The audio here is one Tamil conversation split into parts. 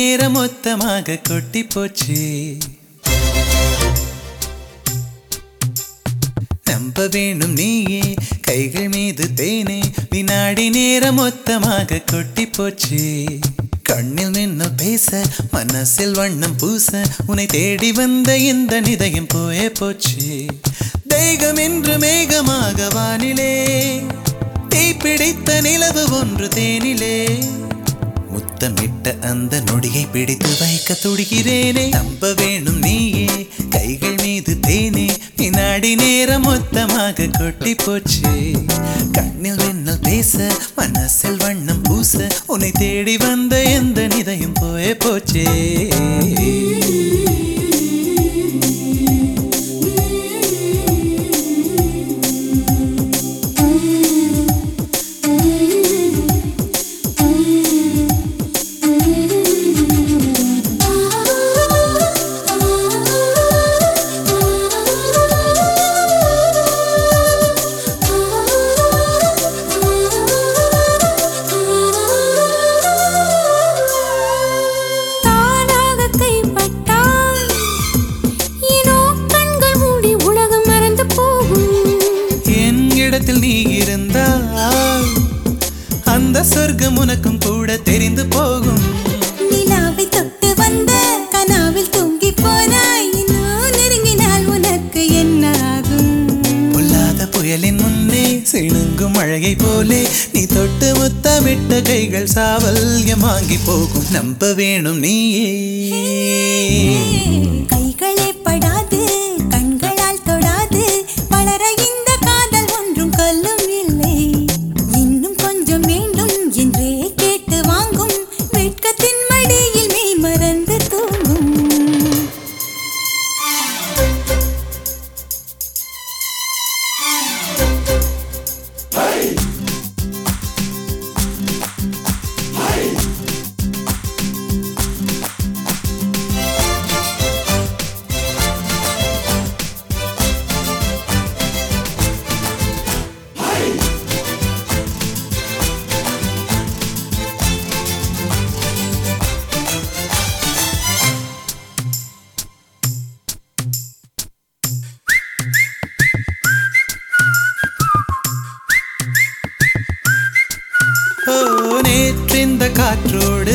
நேரம் மொத்தமாக கொட்டி போச்சு நம்ப வேணும் நீயே கைகள் மீது தேனே வினாடி நேரம் மொத்தமாக கொட்டி போச்சு கண்ணில் மின்னல் பேச மனசில் வண்ணம் பூச உன்னை தேடி வந்த இந்த நிதயம் போயே போச்சு தேகம் என்று மேகமாக வானிலே தீப்பிடித்த நிலவு ஒன்று தேனிலே முத்தமிட்ட அந்த நொடியை பிடித்து வைக்க துடிக்கிறேனே நம்ப வேணும் நீயே கைகள் மீது தேனே வினாடி நேரம் மொத்தமாக கொட்டி போச்சு கண்ணில் வெண்ணல் பேச மனசில் வண்ணம் பூச உன்னை தேடி வந்த எந்த நிதையும் போயே போச்சே தானாக கைப்பட்டால் ஏனோ கண்கள் மூடி உலகம் மறந்து போகும் என் இடத்தில் நீ இருந்தால் அந்த சொர்க்கம் உனக்கும் கூட தெரிந்து போகும் நிலாவை தொட்டு வந்த கனாவில் தூங்கி போனாய் இன்னும் நெருங்கினால் உனக்கு என்ன ஆகும் பொல்லாத புயலின் முன்னே சிணுங்கும் மழையை போலே நீ தொட்டு முத்தமிட்ட கைகள் சாவல்யமாங்கி போகும் நம்ப வேணும் நீயே கைகளே படாது கண்களால் தொடாது வளர இந்த காதல் ஒன்றும் கல்லும் இல்லை இன்னும் கொஞ்சம் வேண்டும் என்றே கேட்டு வாங்கும் வெட்கத்தின் மடியில் மெய் மறந்து தூங்கும் ஓ நேற்றிந்த காற்றோடு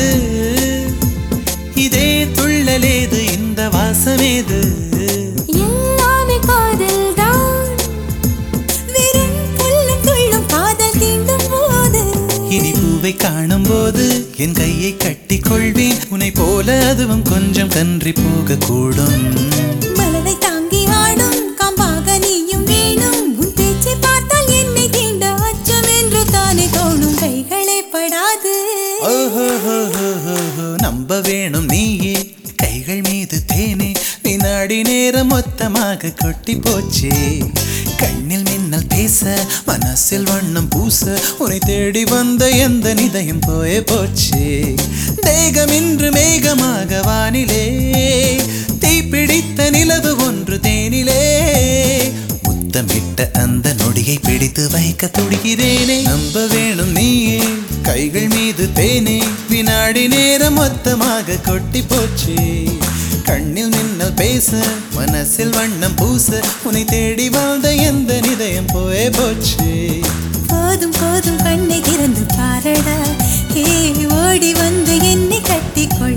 இதே துள்ளலேது இந்த வாசமேது எல்லாமே காதல்தான் வெறும் புல்லும் துள்ளும் காதல் தீண்டும் போது இனி பூவை காணும் போது என் கையை கட்டிக் கொள்வேன் உன்னை போல அதுவும் கொஞ்சம் கன்றி போக கூடும் மலரை தாங்கி ஆடும் காம்பாக நீயும் வேணும் உன் பேச்சை பார்த்தால் என்னை தீண்ட அச்சம் என்று தானே தோணும் கைகளே படாது ஓஹோஹோஹோஹோ, நம்ப வேணும் நீயே கைகள் மீது தேனே வினாடி நேரம் மொத்தமாக கொட்டி போச்சே கண்ணில் மின்னல் பேச மனசில் வண்ணம் பூச உன்னை தேடி வந்த எந்த நிதையும் போயே போச்சே தேகம் இன்று மேகமாக வானிலே தீப்பிடித்த நிலவு ஒன்று தேனிலே முத்தமிட்ட அந்த நொடியை பிடித்து வைக்க துடிக்கிறேனே நம்ப வேணும் நீயே கைகள் மீது தேனே வினாடி நேரம் மொத்தமாக கொட்டி போச்சு கண்ணில் மின்னல் பேச மனசில் வண்ணம் பூச உன்னை தேடி வாழ்ந்த எந்த நிதயம் போயே போச்சு போதும் போதும் கண்ணை திறந்து பாரடா ஏ ஓடி வந்து என்னை கட்டிக்கொள்